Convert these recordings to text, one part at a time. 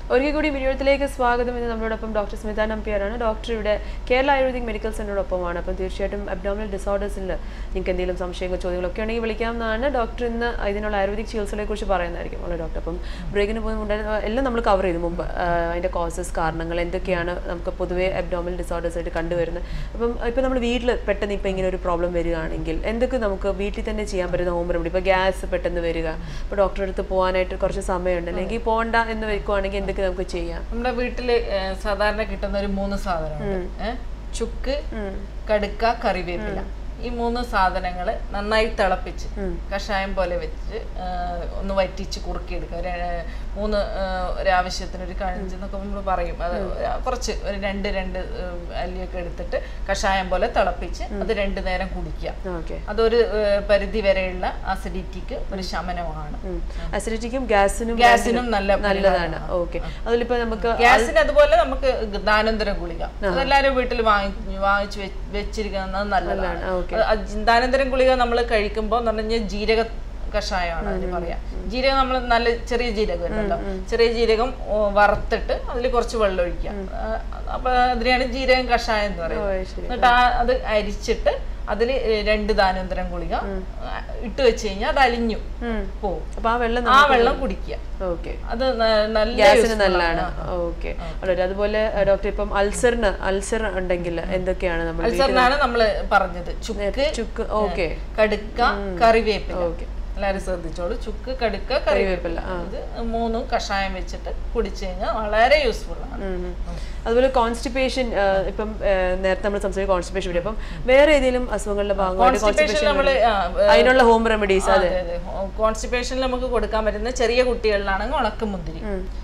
ഒരിക്കൽ കൂടി വീഡിയോത്തിലേക്ക് സ്വാഗതം എന്ന് നമ്മളോടൊപ്പം ഡോക്ടർ സ്മിത നമ്പ്യാരാണ് ഡോക്ടർ ഇവിടെ കേരള ആയുർവേദിക് മെഡിക്കൽ സെന്ററിനോടൊപ്പമാണ് അപ്പം തീർച്ചയായിട്ടും അബ്ഡോമിനൽ ഡിസോർഡേഴ്സിൽ നിങ്ങൾക്ക് എന്തെങ്കിലും സംശയങ്ങളോ ചോദ്യങ്ങളൊക്കെ ഉണ്ടെങ്കിൽ വിളിക്കാവുന്നതാണ് ഡോക്ടർ ഇന്ന് ഇതിനുള്ള ആയുർവേദിക് ചികിത്സകളെ കുറിച്ച് പറയുന്നതായിരിക്കും അല്ലേ ഡോക്ടർ അപ്പം ബ്രേക്കിന് പോകുന്നുണ്ടായിരുന്ന എല്ലാം നമ്മൾ കവർ ചെയ്തു മുമ്പ് ആ, അതിന്റെ കോസസ് കാരണങ്ങൾ എന്തൊക്കെയാണ് നമുക്ക് പൊതുവേ അബ്ഡോമിനൽ ഡിസോർഡേഴ്സ് ആയിട്ട് കണ്ടുവരുന്നത് അപ്പം ഇപ്പം നമ്മൾ വീട്ടിൽ പെട്ടെന്ന് ഇപ്പം ഇങ്ങനെ ഒരു പ്രോബ്ലം വരികയാണെങ്കിൽ എന്തൊക്കെ നമുക്ക് വീട്ടിൽ തന്നെ ചെയ്യാൻ പറ്റുന്ന ഹോം റെമഡി ഇപ്പോൾ ഗ്യാസ് പെട്ടെന്ന് വരിക ഇപ്പോൾ ഡോക്ടറെ അടുത്ത് പോകാനായിട്ട് കുറച്ച് സമയമുണ്ട് അല്ലെങ്കിൽ പോകണ്ട എന്ന് വെക്കുവാണെങ്കിൽ എന്തൊക്കെ നമുക്ക് ചെയ്യാം നമ്മുടെ വീട്ടില് ഏഹ്, സാധാരണ കിട്ടുന്ന ഒരു മൂന്ന് സാധനമുണ്ട് ഏഹ്, ചുക്ക് കടുക്ക കറിവേപ്പില ഈ മൂന്ന് സാധനങ്ങൾ നന്നായി തിളപ്പിച്ച് കഷായം പോലെ വെച്ച് ഏഹ്, ഒന്ന് വറ്റിച്ച് കുറുക്കിയെടുക്കുക ഒരു ഏഹ്, മൂന്ന് ഏഹ്, ഒരു ആവശ്യത്തിന് ഒരു കഴിഞ്ച് എന്നൊക്കെ നമ്മൾ പറയും അത് കുറച്ച് ഒരു രണ്ട് രണ്ട് ഏഹ്, അല്ലിയൊക്കെ എടുത്തിട്ട് കഷായം പോലെ തിളപ്പിച്ച് അത് രണ്ടു നേരം കുടിക്കുക ഓക്കെ അതൊരു ഏഹ്, പരിധി വരെയുള്ള അസിഡിറ്റിക്ക് ഒരു ശമനമാണ് അസിഡിറ്റിക്കും ഗ്യാസിനും ഗ്യാസിനും നല്ല നല്ലതാണ് ഓക്കെ അതിലിപ്പോ നമുക്ക് ഗ്യാസിന് അതുപോലെ നമുക്ക് ദാനന്തര ഗുളിക അതെല്ലാരും വീട്ടിൽ വാങ്ങി വാങ്ങിച്ച് വെ- വെച്ചിരിക്കുന്നത് നല്ലതാണ് ഓക്കെ അത് അജ് ദാനന്തരം ഗുളിക നമ്മൾ കഴിക്കുമ്പോൾ എന്ന് പറഞ്ഞാൽ ജീരക കഷായമാണ് അതിന് പറയാ ജീരകം നമ്മൾ നല്ല ചെറിയ ജീരകം ഉണ്ടല്ലോ ചെറിയ ജീരകം ഓ, വറുത്തിട്ട് അതിൽ കുറച്ച് വെള്ളം ഒഴിക്കുക ആ, അപ്പൊ അതിനെയാണ് ജീരകം കഷായം എന്ന് ഓ, പറയുന്നത് ശരി എന്നിട്ട് ആ അത് അരിച്ചിട്ട് അതിൽ രണ്ട് ദാനന്തരം ഗുളിക ആ, ഇട്ട് വെച്ച് കഴിഞ്ഞാൽ അത് അലിഞ്ഞു ഉം. പോവും അപ്പൊ ആ വെള്ളം ആ വെള്ളം കുടിക്കുക ഓക്കെ അത് ന- നല്ല ഗ്യാസിന് useful നല്ലതാണ് ആണ്. ഓക്കെ വളരെ അതുപോലെ ഡോക്ടർ ഇപ്പം അൾസറിന് അൾസർ ഉണ്ടെങ്കിൽ എന്തൊക്കെയാണ് നമ്മൾ അൾസറിനാണ് നമ്മൾ പറഞ്ഞത് ചുക്ക് ചുക്ക് ഓക്കെ കടുക്ക കറിവേപ്പില ഓക്കെ എല്ലാവരും ശ്രദ്ധിച്ചോളൂ ചുക്ക് കടുക്ക കറിവേപ്പില കറിവേപ്പില ആ ഇത് മൂന്നും കഷായം വെച്ചിട്ട് കുടിച്ചു കഴിഞ്ഞാൽ വളരെ യൂസ്ഫുൾ ആണ് ഉം, ഉം. അതുപോലെ കോൺസ്റ്റിപ്പേഷൻ ഇപ്പം ആ, നേരത്തെ നമ്മൾ സംസാരിച്ച കോൺസ്റ്റിപ്പേഷൻ പറ്റി അപ്പം വേറെ ഏതെങ്കിലും അസുഖങ്ങളുടെ ഭാഗമായിട്ട് കോൺസ്റ്റിപ്പേഷൻ കോൺസ്റ്റിപ്പേഷൻ നമ്മൾ അതിനുള്ള ഹോം റെമഡീസ് അതെ കോൺസ്റ്റിപ്പേഷനിൽ നമുക്ക് കൊടുക്കാൻ പറ്റുന്ന ചെറിയ കുട്ടികളിലാണെങ്കിൽ ഉണക്കമുന്തിരി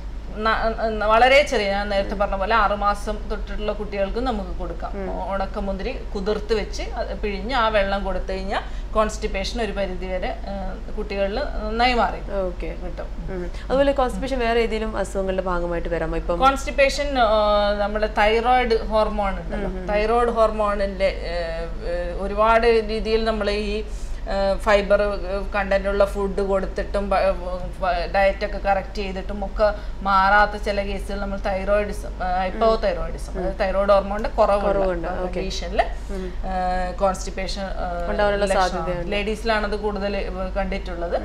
ന- ന- വളരെ ചെറിയ ഞാൻ നേരത്തെ പറഞ്ഞ പോലെ ആറുമാസം തൊട്ടിട്ടുള്ള കുട്ടികൾക്കും നമുക്ക് കൊടുക്കാം ഉണക്കമുന്തിരി കുതിർത്ത് വെച്ച് അത് പിഴിഞ്ഞ് ആ വെള്ളം കൊടുത്തു കഴിഞ്ഞാൽ കോൺസ്റ്റിപ്പേഷൻ ഒരു പരിധി വരെ കുട്ടികളിൽ നന്നായി മാറി ഓക്കെ കിട്ടും അതുപോലെ കോൺസ്റ്റിപ്പേഷൻ വേറെ ഏതെങ്കിലും അസുഖങ്ങളുടെ ഭാഗമായിട്ട് വരാമോ ഇപ്പം കോൺസ്റ്റിപ്പേഷൻ നമ്മുടെ തൈറോയിഡ് ഹോർമോൺ ഉണ്ടല്ലോ തൈറോയിഡ് ഹോർമോണിന്റെ ഏഹ്, ഏഹ്, ഒരുപാട് രീതിയിൽ നമ്മൾ ഈ ഫൈബർ കണ്ടന്റ് ഉള്ള ഫുഡ് കൊടുത്തിട്ടും ഡയറ്റ് ഒക്കെ കറക്റ്റ് ചെയ്തിട്ടും ഒക്കെ മാറാത്ത ചില കേസുകൾ നമ്മൾ തൈറോയിഡിസം ഹൈപ്പോ തൈറോയിഡിസം അതായത് തൈറോയിഡ് ഹോർമോണിന്റെ കുറവുണ്ട് കണ്ടീഷനിൽ കോൺസ്റ്റിപ്പേഷൻ ലേഡീസിലാണ് അത് കൂടുതൽ കണ്ടിട്ടുള്ളത്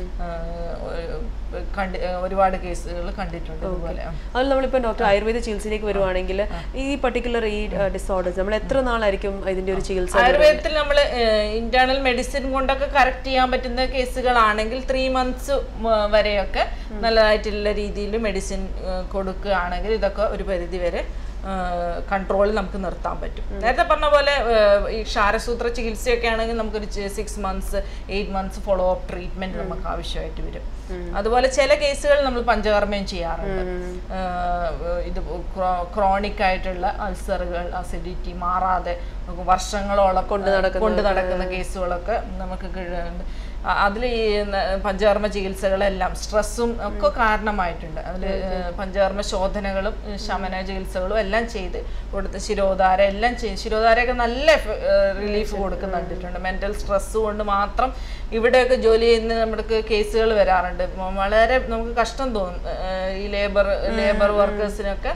ഏഹ്, കണ്ടി ഒരുപാട് കേസുകൾ കണ്ടിട്ടുണ്ട് ഇതുപോലെ അതിൽ നമ്മളിപ്പോൾ ഡോക്ടർ ആയുർവേദ ചികിത്സയിലേക്ക് വരുവാണെങ്കിൽ ഈ പർട്ടിക്കുലർ ഈ ഡിസോർഡേഴ്സ് നമ്മൾ എത്ര നാളായിരിക്കും ഇതിന്റെ ഒരു ചികിത്സ ആയുർവേദത്തിൽ നമ്മൾ ഇന്റേണൽ മെഡിസിൻ കൊണ്ടൊക്കെ കറക്റ്റ് ചെയ്യാൻ പറ്റുന്ന കേസുകളാണെങ്കിൽ ത്രീ മന്ത്സ് വരെയൊക്കെ നല്ലതായിട്ടുള്ള രീതിയിൽ മെഡിസിൻ കൊടുക്കുകയാണെങ്കിൽ ഇതൊക്കെ ഒരു പരിധി വരെ കൺട്രോളിൽ നമുക്ക് നിർത്താൻ പറ്റും നേരത്തെ പറഞ്ഞ പോലെ ഏഹ്, ഈ ക്ഷാരസൂത്ര ചികിത്സയൊക്കെ ആണെങ്കിൽ നമുക്കൊരു six months eight months follow up treatment നമുക്ക് ആവശ്യമായിട്ട് വരും അതുപോലെ ചില കേസുകൾ നമ്മൾ പഞ്ചകർമ്മയും ചെയ്യാറുണ്ട് ഏഹ്, ഇത് ക്രോണിക് ആയിട്ടുള്ള അൾസറുകൾ അസിഡിറ്റി മാറാതെ വർഷങ്ങളോളം കൊണ്ട് കൊണ്ട് നടക്കുന്ന കേസുകളൊക്കെ നമുക്ക് അതിൽ ഈ ന- പഞ്ചകർമ്മ ചികിത്സകളെല്ലാം സ്ട്രെസ്സും ഒക്കെ കാരണമായിട്ടുണ്ട് അതിൽ പഞ്ചകർമ്മ ശോധനകളും ഏഹ്, ശമന ചികിത്സകളും എല്ലാം ചെയ്ത് കൊടുത്ത് ശിരോധാര എല്ലാം ചെയ്ത് ശിരോധാരയൊക്കെ നല്ല റിലീഫ് കൊടുക്കുന്നുണ്ടിട്ടുണ്ട് മെന്റൽ സ്ട്രെസ് കൊണ്ട് മാത്രം ഇവിടെയൊക്കെ ജോലി ചെയ്യുന്ന നമ്മുടെ കേസുകൾ വരാറുണ്ട് മ- വളരെ നമുക്ക് കഷ്ടം തോന്നും ഏഹ്, ഈ ലേബർ ലേബർ വർക്കേഴ്സിനൊക്കെ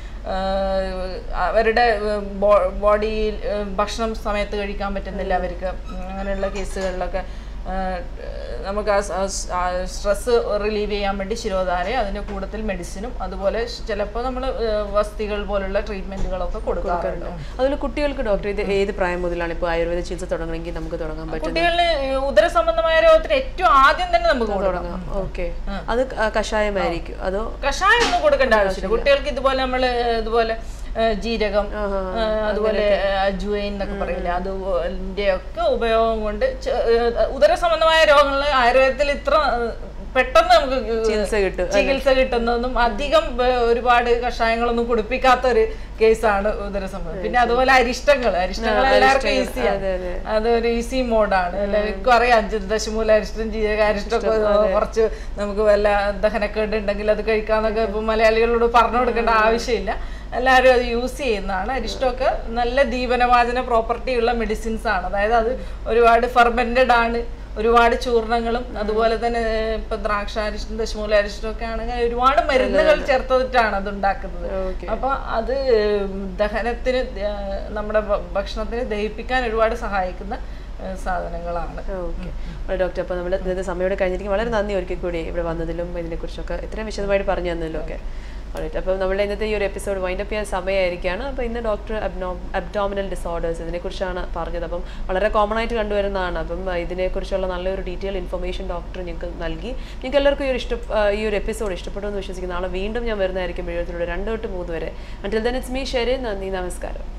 ആഹ് അവരുടെ ബോഡിയിൽ ഭക്ഷണം സമയത്ത് കഴിക്കാൻ പറ്റുന്നില്ല അവർക്ക് അങ്ങനെയുള്ള കേസുകളിലൊക്കെ ആഹ് നമുക്ക് ആ സ്ട്രെസ് റിലീവ് ചെയ്യാൻ വേണ്ടി ശിരോധാര അതിൻ്റെ കൂട്ടത്തിൽ മെഡിസിനും അതുപോലെ ചിലപ്പോൾ നമ്മൾ വസ്തികൾ പോലുള്ള ട്രീറ്റ്മെൻറ്റുകളൊക്കെ കൊടുക്കാറുണ്ട് അതുപോലെ കുട്ടികൾക്ക് ഡോക്ടർ ഇത് ഏത് പ്രായം മുതലാണ് ഇപ്പോൾ ആയുർവേദ ചികിത്സ തുടങ്ങണമെങ്കിൽ നമുക്ക് തുടങ്ങാൻ പറ്റും കുട്ടികളിൽ ഉദര സംബന്ധമായ രോഗത്തിന് ഏറ്റവും ആദ്യം തന്നെ നമുക്ക് കൊടുക്കാം ഓക്കെ അത് ക- കഷായമായിരിക്കും അതോ കഷായം ഒന്നും കൊടുക്കേണ്ട ആവശ്യമില്ല കുട്ടികൾക്ക് ഇതുപോലെ നമ്മൾ ഇതുപോലെ ഏ, ജീരകം ഏ, അതുപോലെ അജുവൈൻ എന്നൊക്കെ പറയില്ലേ അതിന്റെ ഒക്കെ ഉപയോഗം കൊണ്ട് ചെ- ഏ, ഉദര സംബന്ധമായ രോഗങ്ങൾ ആയുർവേദത്തിൽ ഇത്ര ഏ, പെട്ടെന്ന് നമുക്ക് ചികിത്സ കിട്ടും ചികിത്സ കിട്ടുന്നതും അധികം ഏ, ഒരുപാട് കഷായങ്ങളൊന്നും കുടിപ്പിക്കാത്ത ഒരു കേസാണ് ഉദരസംബന്ധം പിന്നെ അതുപോലെ അരിഷ്ടങ്ങൾ അരിഷ്ടങ്ങൾ എല്ലാവർക്കും ഈസിയാണ് അതെ അതെ അതൊരു ഈസി മോഡാണ് എല്ലാവർക്കും അറിയാം അഞ്ച് ദശമൂല അരിഷ്ടം ജീരക അരിഷ്ടം കുറച്ച് നമുക്ക് വല്ല ദഹനക്കേട് ഉണ്ടെങ്കിൽ അത് കഴിക്കാന്നൊക്കെ ഇപ്പൊ മലയാളികളോട് പറഞ്ഞു കൊടുക്കേണ്ട ആവശ്യമില്ല എല്ലാവരും അത് യൂസ് ചെയ്യുന്നതാണ് അരിഷ്ടമൊക്കെ നല്ല ദീപനവാചന പ്രോപ്പർട്ടി ഉള്ള മെഡിസിൻസ് ആണ് അതായത് അത് ഒരുപാട് ഫെർമെന്റഡ് ആണ് ഒരുപാട് ചൂർണങ്ങളും അതുപോലെ തന്നെ ഏഹ്, ഇപ്പൊ ദ്രാക്ഷാരിഷ്ടം ദശമൂലാരിഷ്ടം ഒക്കെ ആണെങ്കിൽ ഒരുപാട് മരുന്നുകൾ ചേർത്തിട്ടാണ് അത് ഉണ്ടാക്കുന്നത് ഓക്കെ അപ്പൊ അത് ദഹനത്തിന് ഏഹ്, നമ്മുടെ ഭ- ഭക്ഷണത്തിന് ദഹിപ്പിക്കാൻ ഒരുപാട് സഹായിക്കുന്ന ഏഹ്, സാധനങ്ങളാണ് ഓക്കെ ഡോക്ടർ അപ്പോൾ നമ്മൾ ഇന്നത്തെ സമയോടെ കഴിഞ്ഞിരിക്കും വളരെ നന്ദി ഒരിക്കൽ കൂടി ഇവിടെ വന്നതിലും ഇതിനെക്കുറിച്ചൊക്കെ ഇത്രയും വിശദമായിട്ട് പറഞ്ഞു തന്നതിലും ഒക്കെ റൈറ്റ് അപ്പോൾ നമ്മുടെ ഇന്നത്തെ ഈ ഒരു എപ്പിസോഡ് വൈൻഡപ്പ് ചെയ്യാൻ സമയമായിരിക്കുകയാണ് അപ്പോൾ ഇന്ന് ഡോക്ടർ അബ്നോ അബ്ഡോമിനൽ ഡിസോർഡേഴ്സ് ഇതിനെക്കുറിച്ചാണ് പറഞ്ഞത് അപ്പം വളരെ കോമൺ ആയിട്ട് കണ്ടുവരുന്നതാണ് അപ്പം ആ, ഇതിനെക്കുറിച്ചുള്ള നല്ലൊരു ഡീറ്റെയിൽ ഇൻഫർമേഷൻ ഡോക്ടർ ഞങ്ങൾക്ക് നൽകി നിങ്ങൾക്ക് എല്ലാവർക്കും ഈ ഒരു ഇഷ്ട ആ, ഈ ഒരു എപ്പിസോഡ് ഇഷ്ടപ്പെട്ടു എന്ന് വിശ്വസിക്കുന്ന നാളെ വീണ്ടും ഞാൻ വരുന്നതായിരിക്കും എഴുപത്തിലൂടെ രണ്ട് തൊട്ട് മൂന്ന് വരെ until then it's me Sheri നന്ദി നമസ്കാരം